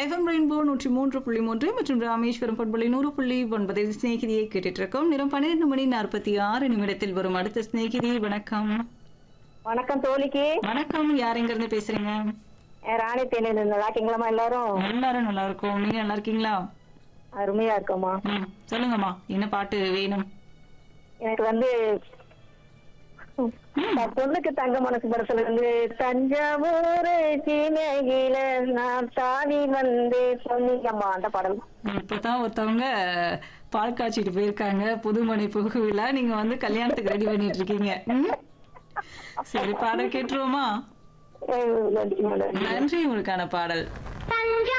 FM rainbow நூற்றி மூன்று புள்ளி மூன்று மற்றும் ராமேஸ்வரம் பண்புள்ளி நூறு புள்ளி ஒன்பதில் சிநேகிதியை கேட்டுட்டு இருக்கோம் நிறம் பன்னிரெண்டு மணி நாற்பத்தி ஆறு நிமிடத்தில் வரும் அடுத்த சிநேகிதி வணக்கம் வணக்கம் தோழிக்கு வணக்கம் யார் எங்க இருந்து பேசுறீங்க அஹ் ராணி தேனி நல்லா இருக்கீங்களாம்மா எல்லாரும் எல்லாரும் நல்லா இருக்கும் நீங்க நல்லா இருக்கீங்களா அருமையா இருக்கோம்மா ம் சொல்லுங்கம்மா என்ன பாட்டு வேணும் எனக்கு வந்து நான் பொண்ணுக்கு தங்க மனசு படத்துல இருந்து தஞ்சாவூர் சீனகில நான் தாவி வந்து சொன்னீங்கம்மா அந்த பாடல் இப்பதான் ஒருத்தவங்க பால் காய்ச்சிட்டு போயிருக்காங்க புதுமனை புகுவிழா நீங்க வந்து கல்யாணத்துக்கு ரெடி பண்ணிட்டு இருக்கீங்க ம்? சரி பாடல் கேட்டுருவோமா அஹ் நன்றி, நன்றி. நன்றி உங்களுக்கான பாடல்